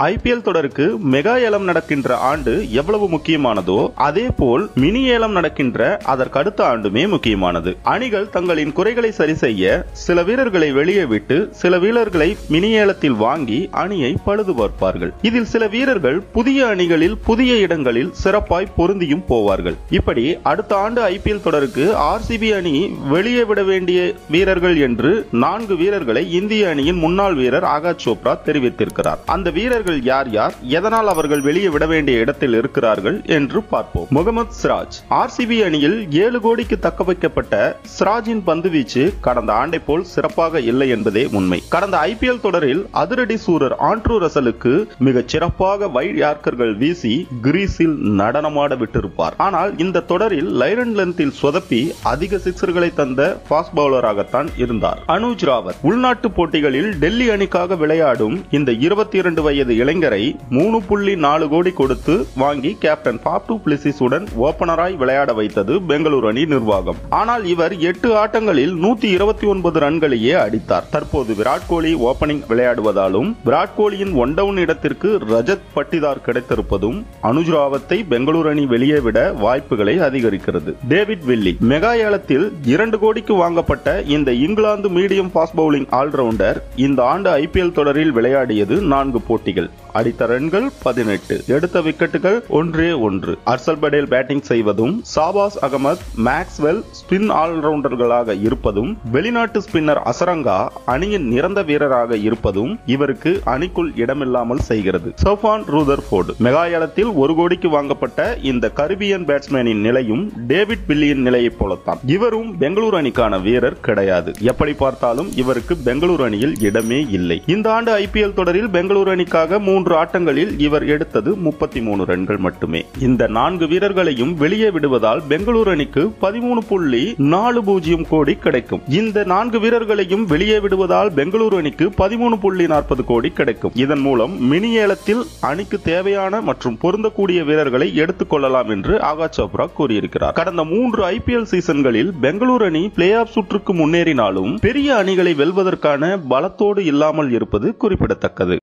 IPL தொடருக்கு mega ஏலம் நடக்கின்ற ஆண்டு எவ்வளவு முக்கியமானதோ அதே போல் மினி ஏலம் நடக்கின்ற அதற்கடுத்த ஆண்டுமே முக்கியமானது அணிகள் தங்களின் குறைகளை சரி செய்ய சில வீரர்களை வெளியே விட்டு சில வீரர்களை மினி ஏலத்தில் வாங்கி அணியை பழுது பார்ப்பார்கள் இதில் சில வீரர்கள் புதிய அணிகளில் புதிய இடங்களில் சிறப்பாய் பொருந்தியும் போவார்கள் இப்படி அடுத்த ஆண்டு ஐபிஎல் தொடருக்கு ஆர்சிபி அணி வெளியே விட வேண்டிய வீரர்கள் என்று நான்கு வீரர்களை இந்திய அணியின் முன்னாள் வீரர் ஆகாஷ் சோப்ரா தெரிவித்திருக்கிறார் அந்த வீரர்கள் யார் யார் எதனால் அவர்கள் வெளியே விட வேண்டிய இடத்தில் இருக்கிறார்கள் என்று பார்ப்போம் முகமது சிராஜ் ஆர்சிபி அணியில் ஏழு கோடிக்கு தக்க வைக்கப்பட்ட சிராஜின் பந்துவீச்சு கடந்த ஆண்டை போல் சிறப்பாக இல்லை என்பதே உண்மை கடந்த ஐபிஎல் தொடரில் அதிரடி சூரர் ஆண்ட்ரூ ரசலுக்கு மிகச் சிறப்பாக வைட் யார்க்கர்கள் வீசி கிரீஸில் நடனமாட விட்டிருப்பார் ஆனால் இந்த தொடரில் லைரன் லென்த்தில் சொதப்பி அதிக சிக்ஸர்களை தந்த ஃபாஸ்ட் பவுலராகத்தான் இருந்தார் அனுஜ் ராவத் உள்நாட்டு போட்டிகளில் டெல்லி அணிக்காக விளையாடும் இந்த இருபத்தி இரண்டு வயது இளைஞரை மூணு புள்ளி நாலு கோடி கொடுத்து வாங்கி கேப்டன் பாப்டு பிளிசிஸ் உடன் ஓபனராய் விளையாட வைத்தது பெங்களூரு அணி நிர்வாகம் ஆனால் இவர் எட்டு ஆட்டங்களில் நூத்தி இருபத்தி ஒன்பது ரன்களையே அடித்தார் தற்போது விராட் கோலி ஓபனிங் விளையாடுவதாலும் விராட் கோலியின் ஒன் டவுன் இடத்திற்கு ரஜத் பட்டிதார் கிடைத்திருப்பதும் அனுஜ் ராவத்தை பெங்களூரு அணி வெளியே விட வாய்ப்புகளை அதிகரிக்கிறது டேவிட் வில்லி மெகா ஏலத்தில் இரண்டு கோடிக்கு வாங்கப்பட்ட இந்த இங்கிலாந்து மீடியம் ஃபாஸ்ட் பவுலிங் ஆல்ரவுண்டர் இந்த ஆண்டு ஐபிஎல் தொடரில் விளையாடியது நான்கு போட்டிகள் அடித்த ரன்கள் பதினெட்டு எடுத்த விக்கெட்டுகள் ஒன்றே ஒன்று அர்சல் படேல் பேட்டிங் செய்வதும் சாபாஸ் அகமது மேக்ஸ்வெல் ஸ்பின் ஆல்ரவுண்டர்களாக இருப்பதும் வெளிநாட்டு ஸ்பின்னர் அசரங்கா அணியின் நிரந்த வீரராக இருப்பதும் இவருக்கு அணிக்குள் இடமில்லாமல் செய்கிறது சோஃபான் ரூதர்ஃபோர்டு மெகா ஏலத்தில் ஒரு கோடிக்கு வாங்கப்பட்ட இந்த கரிபியன் பேட்ஸ்மேனின் நிலையும் டேவிட் பில்லியின் நிலையைப் போலத்தான் இவரும் பெங்களூரு அணிக்கான வீரர் கிடையாது எப்படி பார்த்தாலும் இவருக்கு பெங்களூரு அணியில் இடமே இல்லை இந்த ஆண்டு ஐபிஎல் தொடரில் பெங்களூரு அணிக்காக மூன்று ஆட்டங்களில் இவர் எடுத்தது முப்பத்தி மூணு ரன்கள் மட்டுமே இந்த நான்கு வீரர்களையும் வெளியே விடுவதால் பெங்களூரு அணிக்கு பதிமூணு புள்ளி நாலு பூஜ்ஜியம் கோடி கிடைக்கும் இந்த நான்கு வீரர்களையும் வெளியே விடுவதால் பெங்களூரு அணிக்கு பதிமூணு புள்ளி நாற்பது கோடி கிடைக்கும் இதன் மூலம் மினி ஏலத்தில் அணிக்கு தேவையான மற்றும் பொருந்தக்கூடிய வீரர்களை எடுத்துக் கொள்ளலாம் என்று ஆகாஷ் சோப்ரா கூறியிருக்கிறார் கடந்த மூன்று ஐபிஎல் சீசன்களில் பெங்களூரு அணி பிளே ஆஃப் சுற்றுக்கு முன்னேறினாலும் பெரிய அணிகளை வெல்வதற்கான பலத்தோடு இல்லாமல் இருப்பது குறிப்பிடத்தக்கது